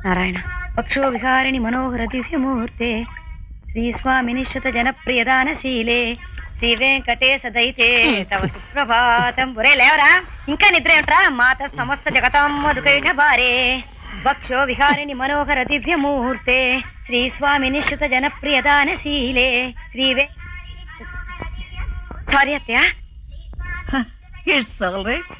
నారాయణ పక్షో విహారిణి మనోహర దివ్యమూర్తే శ్రీ స్వామి నిశ్చిత జనప్రియదానశీలే శ్రీ వెంకటేశ దైతే తవ సుప్రభాతం ఒరే లేవరా ఇంకా నిద్ర ఏమిట్రా మాత సమస్త జగతాం మధుకైన భారే వక్షో విహారిణి మనోహర దివ్యమూర్తే శ్రీ స్వామి నిశ్చిత జనప్రియదానశీలే శ్రీ వే సారీ అత్తయ్య ఇట్స్ ఆల్ రైట్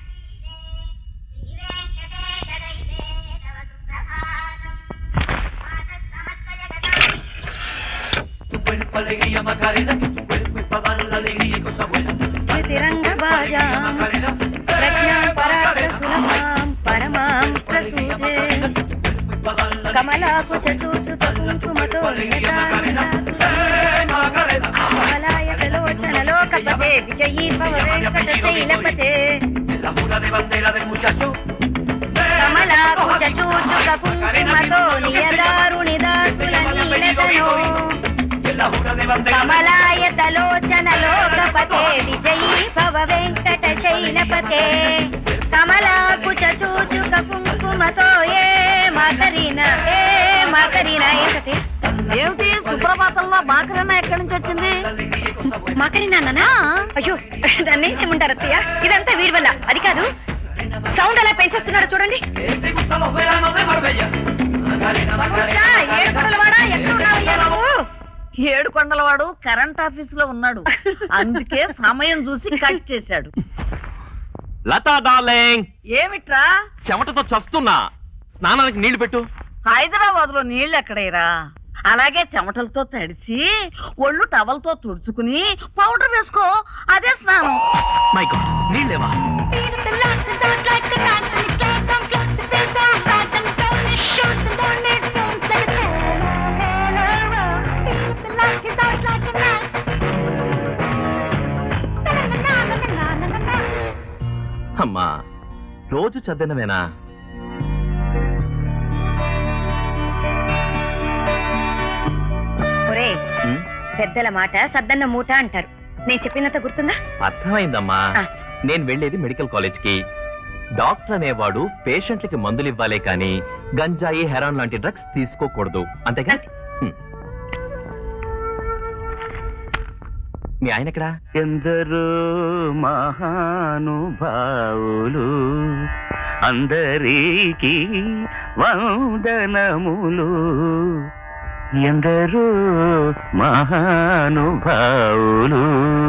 తిరంగ బాజాం ప్రజ్ఞాం పరాత్రసులభాం పరమాం ప్రసూతే కమలాకుచ చూచుత కుంకుమతో కమలాయతలోచన లోకపతే విజయీ భవ వెంకట శైలపతే కమలాకుచ చూచుక కుంకుమతో నియదారుణి దాసుల నీలతనో కమలాయతలోచన లోకపతే విజయీ భవ వెంకట శైలపతే కమలాకుచ చూచుక కుంకుమతో ఏ మాకరీన ఏ మాకరీన ఏంటది ఏమిటి సుప్రభాతంలో మాకరన్న ఎక్కడి నుంచి వచ్చింది మాకరీనా నాన్న అయ్యో దాన్ని ఏం చేయమంటారు అత్తయ్య ఇదంతా వీడి వల్ల అది కాదు సౌండ్ ఎలా పెంచేస్తున్నాడు చూడండి వచ్చా, ఏడుకొండలవాడా, ఎక్కడ ఉన్నావయ్యా నువ్వు? ఏడు కొండలవాడు కరెంట్ ఆఫీస్ లో ఉన్నాడు అందుకే సమయం చూసి కట్ చేశాడు లతా డార్లింగ్ ఏమిట్రా చెమటతో చస్తున్నా స్నానానికి నీళ్లు పెట్టు హైదరాబాద్ లో నీళ్లు ఎక్కడైరా అలాగే చెమటలతో తడిసి ఒళ్ళు టవల్తో తుడుచుకుని పౌడర్ వేసుకో అదే స్నానం మై గాడ్ నీళ్ళేవా అమ్మా రోజు చద్దనమేనా ఒరేయ్, పెద్దల మాట సద్దన్న మూట అంటారు నేను చెప్పినంత గుర్తుందా అర్థమైందమ్మా ఆ. నేను వెళ్ళేది మెడికల్ కాలేజ్ కి డాక్టర్ అనేవాడు పేషెంట్లకి మందులు ఇవ్వాలే కానీ గంజాయి హెరాన్ లాంటి డ్రగ్స్ తీసుకోకూడదు అంతేగా అంతే. హ్మ్. మీ ఆయన ఎక్కడా ఎందరో మహానుభావులు అందరికీ వందనములు ఎందరో మహానుభావులు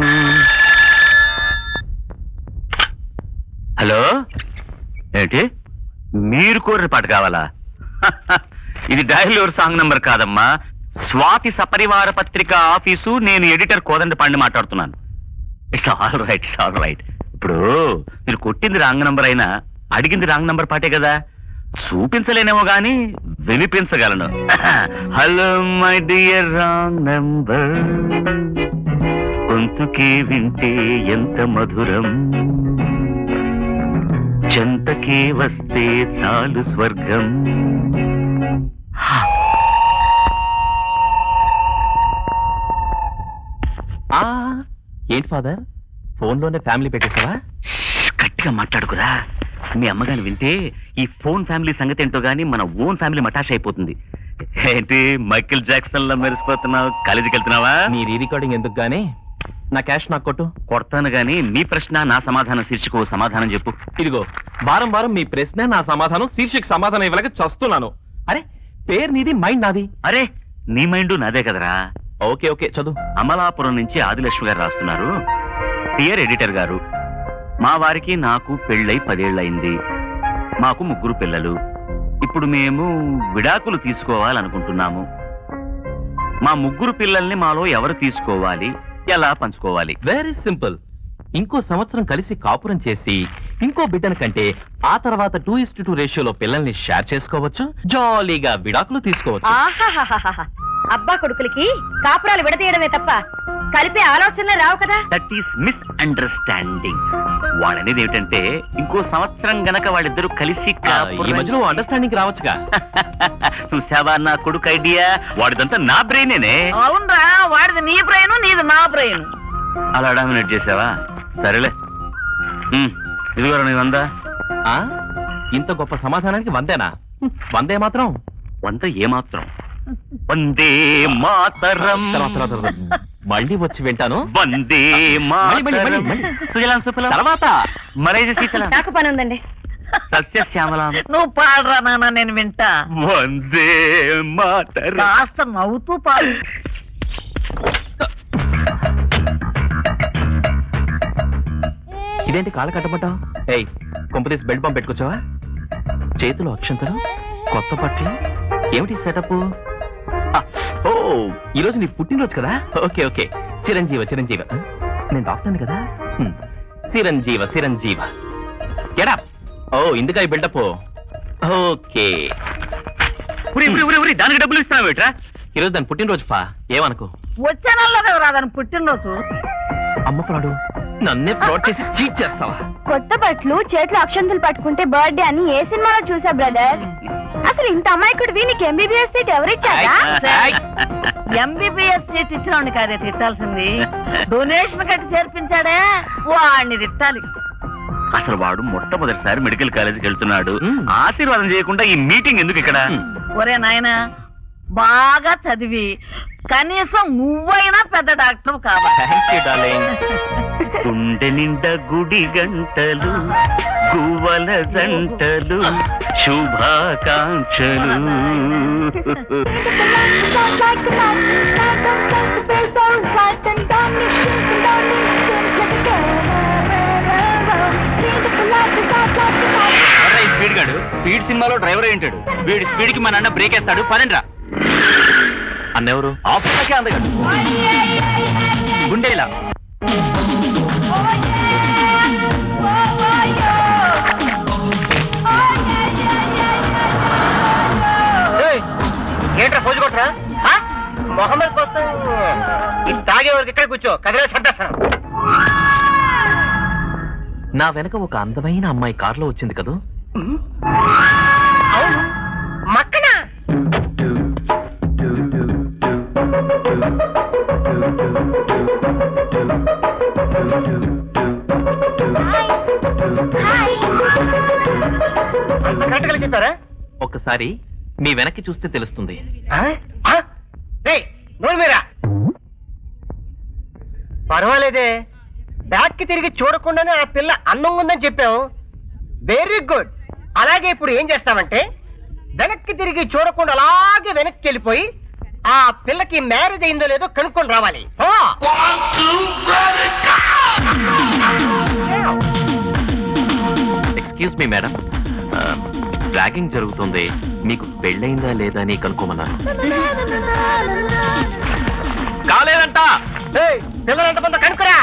హలో ఏంటి మీరు కోరిన పాట కావాలా ఇది డైలూర్ సాంగ్ నంబర్ కాదమ్మా స్వాతి సపరివార పత్రిక ఆఫీసు నేను ఎడిటర్ కోదండ పండి మాట్లాడుతున్నాను it's all right it's all right ఇప్పుడు మీరు కొట్టింది రాంగ్ నంబర్ అయినా అడిగింది రాంగ్ నంబర్ పాటే కదా చూపించలేనేమో గాని వినిపించగలను hello my dear wrong number గొంతుకే వింటే ఎంత మధురం చెంతకే వస్తే చాలు స్వర్గం ఆ ఏంటి ఫాదర్ ఫోన్లోనే ఫ్యామిలీ పెట్టేసావా గట్టిగా మాట్లాడుకురా మీ అమ్మగాని వింటే ఈ ఫోన్ ఫ్యామిలీ సంగతి ఏంటో గానీ మన ఓన్ ఫ్యామిలీ మటాష్ అయిపోతుంది ఏంటి మైకిల్ జాక్సన్ లో మెరిసిపోతున్నావు కాలేజీకి వెళ్తున్నావా నీ రీ రికార్డింగ్ ఎందుకు గానీ నా క్యాష్ నాకు కొట్టు కొడతాను గాని నీ ప్రశ్న నా సమాధానం శీర్షిక సమాధానం చెప్పు ఇదిగో వారం వారం మీ ప్రశ్న నా సమాధానం శీర్షిక సమాధానం ఇవ్వలేక చస్తున్నాను అరే పేరు నీది మైండ్ నాది అరే నీ మైండ్ నాదే కదరా ఓకే ఓకే చదువు అమలాపురం నుంచి ఆదిలక్ష్మి గారు రాస్తున్నారు డియర్ ఎడిటర్ గారు మా వారికి నాకు పెళ్ళై పదేళ్లయింది మాకు ముగ్గురు పిల్లలు ఇప్పుడు మేము విడాకులు తీసుకోవాలనుకుంటున్నాము మా ముగ్గురు పిల్లల్ని మాలో ఎవరు తీసుకోవాలి ఎలా పంచుకోవాలి వెరీ సింపుల్ ఇంకో సంవత్సరం కలిసి కాపురం చేసి ఇంకో బిడ్డను కంటే ఆ తర్వాత టూ ఇస్ టూ రేషియోలో పిల్లల్ని షేర్ చేసుకోవచ్చు జాలీగా విడాకులు తీసుకోవచ్చు ఆహాహాహాహా. అబ్బా కొడుకులకి కాపురాలు విడదీయడమే తప్ప కలిపే ఆలోచనలే రావు కదా దట్ ఈస్ మిస్ అండర్స్టాండింగ్ వాళ్ళనేది ఏమిటంటే ఇంకో సంవత్సరం గనక వాళ్ళిద్దరూ కలిసి ఆ, ఈ మధ్యలో అండర్స్టాండింగ్ రావచ్చుగా చూసావా నా కొడుకు ఐడియా వాడిదంతా నా బ్రెయినేనే అవునరా వాడిది నీ బ్రెయిన్ నీది నా బ్రెయిన్ అలా డామినేట్ చేసావా సరేలే ఉమ్, ఇదిగోరా నీ వందా ఆ ఇంత గొప్ప సమాధానానికి వందేనా హ్మ్, వందే మాత్రం వంద ఏమాత్రం వందే మాతరం తర్వాత, తర్వాత, తర్వాత. మళ్ళీ వచ్చి వింటాను వందే మళ్ళీ, మళ్ళీ, మాతరం మళ్ళీ. సుజలాం సుఫలం తర్వాత మరైజ శీతలం నాకు పని ఉందండి సస్యశ్యామలాం నువ్వు పాడరా నాన్న నేను వింటా వందే మాతరం కాస్త నవ్వుతూ పాడు ఇదేంటి కాళ్ళు కట్టబడ్డావు ఏయ్ కొంపతీసి బెల్ట్ పంప్ పెట్టుకొచ్చావా చేతులు అక్షంతలు కొత్త బట్టలు ఏమిటి సెటప్ ఓ ఈరోజు నీ పుట్టినరోజు కదా ఓకే ఓకే చిరంజీవ చిరంజీవ ఆ, నేను డాక్టర్ని కదా హ్మ్. చిరంజీవ చిరంజీవ ఎడా ఓ ఇందుక ఈ బిల్డప్ ఓకే ఉరి ఉరి ఉరి ఉరి దానికి డబ్బులు ఇస్తున్నావు ఏట్రా ఈరోజు దాని పుట్టినరోజు ఫా ఏమనుకో వచ్చే నెలలో రాదని పుట్టినరోజు అమ్మ ఫ్రాడు నన్నే ఫ్రాడ్ చేసి చీట్ చేస్తావా కొత్త బట్టలు చేతిలో అక్షంతలు పట్టుకుంటే బర్త్డే అని ఏ సినిమాలో చూసా బ్రదర్ అసలు ఇంత అమాయకుడు వీనికి ఎంబీబీఎస్ సీట్ ఎవరిచ్చారా ఆయ్. ఎంబీబీఎస్ సీట్ ఇచ్చినవాడిని కాదే తిట్టాల్సింది డొనేషన్ కట్టి చేర్పించాడే వాడిని తిట్టాలి అసలు వాడు మొట్టమొదటిసారి మెడికల్ కాలేజీకి వెళ్తున్నాడు మ్మ్. ఆశీర్వాదం చేయకుండా ఈ మీటింగ్ ఎందుకు ఇక్కడ హ్మ్. ఒరే నాయనా బాగా చదివి కనీసం నువ్వైనా పెద్ద డాక్టర్ కావాలి థ్యాంక్ యూ డార్లింగ్ గుండె నిండా గుడి గంటలు గువ్వల జంటలు శుభాకాంక్షలు స్పీడ్ గాడు స్పీడ్ సినిమాలో డ్రైవర్ ఏంటాడు వీడి స్పీడ్ కి మా నాన్న బ్రేక్ వేస్తాడు పదండ్రా అన్నెవరు ఆఫీస్కే అందగాడు గుండేలా ఏంట్రా ఫోజు కొట్టరా మొహమ్మద్ కోసం ఇది తాగే వరకు ఇక్కడ కూర్చో కదిలే చంపేస్తాను నా వెనక ఒక అందమైన అమ్మాయి కారులో వచ్చింది కదూ అవును మక్కనా కరెక్ట్ గా చెప్పారా ఒక్కసారి మీ వెనక్కి చూస్తే తెలుస్తుంది నోరు మీరా పర్వాలేదే బ్యాక్ కి తిరిగి చూడకుండానే ఆ పిల్ల అన్నం ఉందని చెప్పావు వెరీ గుడ్ అలాగే ఇప్పుడు ఏం చేస్తామంటే వెనక్కి తిరిగి చూడకుండా అలాగే వెనక్కి వెళ్ళిపోయి ఆ పిల్లకి మ్యారేజ్ అయిందో లేదో కనుక్కొని రావాలి ఓ! ఎక్స్క్యూజ్ మీ మేడం ర్యాగింగ్ జరుగుతుంది మీకు పెళ్ళయిందా లేదా అని కనుక్కోమన్నాను కాలేదంట ఏయ్, పిల్లలు ఎంతమందో కనుక్కురా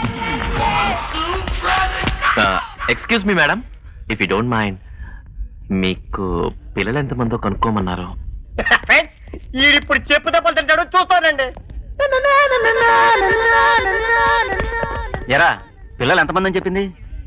excuse me madam if you don't mind మీకు పిల్లలు ఎంతమందో కనుక్కోమన్నారు ఫ్రెండ్స్ ఈడిప్పుడు చెప్పు దెబ్బలు తింటాడు చూస్తానండి ఎరా పిల్లలు ఎంతమంది అని చెప్పింది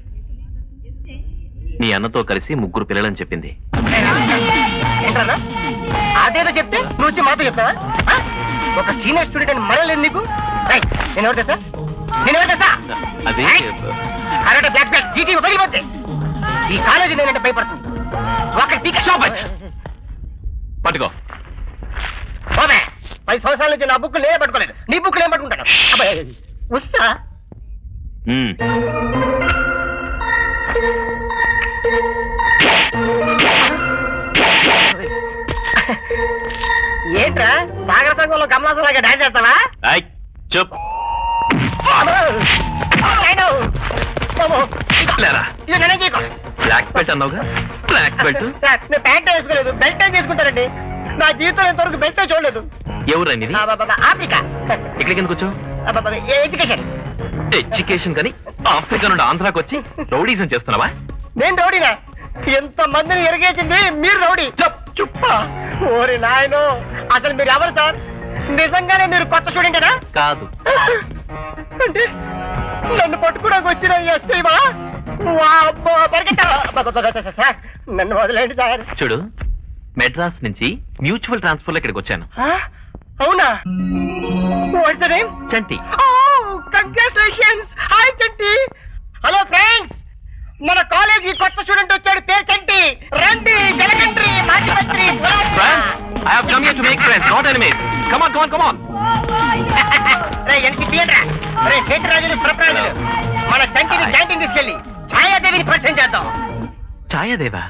మీ అన్నతో కలిసి ముగ్గురు పిల్లలని చెప్పింది ఏంటన్నా అదేదో చెప్తే నువ్వు వచ్చి మాతో చెప్తావా ఆ? ఒక సీనియర్ స్టూడెంట్ అని మరలేదు నీకు ఏయ్, నేను ఎవరు తెలుసా నేను ఎవరు తెలుసా అది ఏయ్, కరాటే బ్లాక్ బెల్ట్ జీటీ పగిలిపోతే ఈ కాలేజీ నేనంటే భయపడుతుంది ఒక టీక్ షాప్ పట్టుకో పోమే పది సంవత్సరాల నుంచి నా బుక్ నేనే పట్టుకోలేదు నీ బుక్ నేను పట్టుకుంటాను అబ్బాయి వస్తా మ్మ్. ఏంట్రా సాగర సంఘంలో కమలాసలాగా డాన్స్ చేస్తావా ఆయ్, చెప్ అయినో. బాబు, లేరా ఇది నేనే చేయకు. బ్లాక్ బెల్ట్ అన్నావుగా బ్లాక్ బెల్ట్ సార్, నేను ప్యాంట్ వేసుకోలేదు బెల్ట్ ఏం చేసుకుంటారండి నా జీవితంలో ఇంతవరకు బెల్ట్ చూడలేదు ఎవరండి ఇది? అబ్బబ్బబ్బ, ఆఫ్రికా ఇక్కడికి ఎందుకు వచ్చావు అబ్బబ్బబ్బ, ఏ ఎడ్యుకేషన్ ఎడ్యుకేషన్ కానీ ఆఫ్రికా నుండి ఆంధ్రాకి వచ్చి రౌడీజం చేస్తున్నావా నేను రౌడీనా ఎంత మందిని ఎరిగేసింది మీరు రౌడీ చుప్ప ఓరి నాయనో అసలు మీరు ఎవరు సార్ నిజంగానే మీరు కొత్త స్టూడెంటేనా కాదు అంటే నన్ను పట్టుకోడానికి వచ్చిన ఎస్ఐవా వామ్మో, పరిగెత్తావా? అబ్బబ్బబ్బ, సార్ నన్ను వదిలేండి సార్ చూడు మెడ్రాస్ నుంచి మ్యూచువల్ ట్రాన్స్ఫర్ లో ఇక్కడికి వచ్చాను ఆ? అవునా what's name Chanti congratulations hi Chanti hello friends మన కాలేజీ కొత్త స్టూడెంట్ వచ్చాడు పేరు చంటి రండి జలకంట్రి మాజీ మంత్రి France I have come here to make friends not enemies come on come on come on రే ఎనికి తీయండిరా రే రాజులు ప్రపరాజులు మన చంటిని క్యాంటీన్ తీసుకెళ్ళి ఛాయాదేవిని పరిచయం చేద్దాం ఛాయాదేవా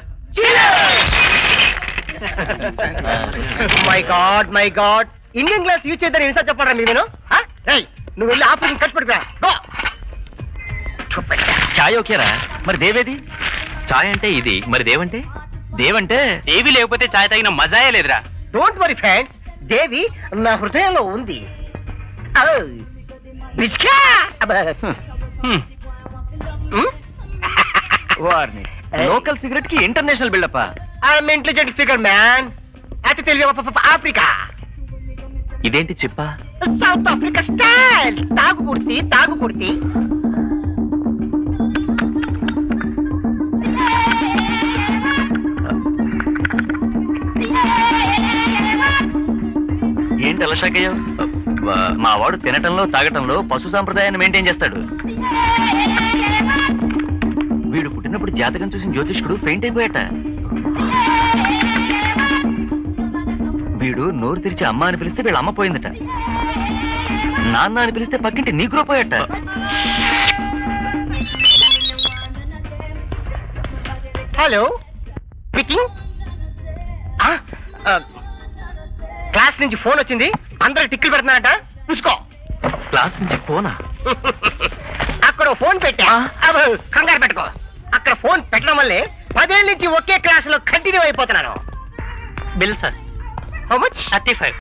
my God my God Indian glass use చేద్దాం ఎన్నిసార్లు చెప్పారా మీరు నేను ఆ? రేయ్, నువ్వు వెళ్ళి ఆపరేషన్ ఖర్చు పెట్టుకురా గో. చూపెట్టా. ఛాయ్ ఓకేరా మరి దేవేది ఛాయ్ అంటే ఇది మరి దేవంటే దేవంటే దేవి లేకపోతే ఛాయ్ తాగిన మజాయే లేదురా డోంట్ వరీ ఫ్రెండ్స్ దేవి నా హృదయంలో ఉంది ఔ. బిచ్కా! అబ్బా. హ్మ్. హ్మ్? వారిని లోకల్ సిగరెట్ కి international buildup I'm intelligent figure, man. అతి తెలివి ప- ప- ప- ఆఫ్రికా ఇదేంటి చిప్పా సౌత్ ఆఫ్రికా స్టైల్ తాగు కుర్తి తాగు కుర్తి ఏంటి అలా షాక్ అయ్యావు? మా వాడు తినటంలో తాగటంలో పశు సాంప్రదాయాన్ని మెయింటైన్ చేస్తాడు వీడు పుట్టినప్పుడు జాతకం చూసిన జ్యోతిష్కుడు ఫెయింట్ అయిపోయాట వీడు నోరు తెరిచి అమ్మ అని పిలిస్తే వీళ్ళ అమ్మ పోయిందట నాన్న అని పిలిస్తే పక్కింటి నీకురో పోయట హలో స్పీకింగ్ క్లాస్ నుంచి ఫోన్ వచ్చింది అందరికి టిక్కెట్ పెడుతున్నారట చూసుకో క్లాస్ నుంచి ఫోనా అక్కడ ఓ ఫోన్ పెట్టా అబ్బో, కంగారు పెట్టుకో అక్కడ ఫోన్ పెట్టడం వల్లే పదేళ్ళ నుంచి ఒకే క్లాస్ లో కంటిన్యూ అయిపోతున్నాను bill sir how much thirty five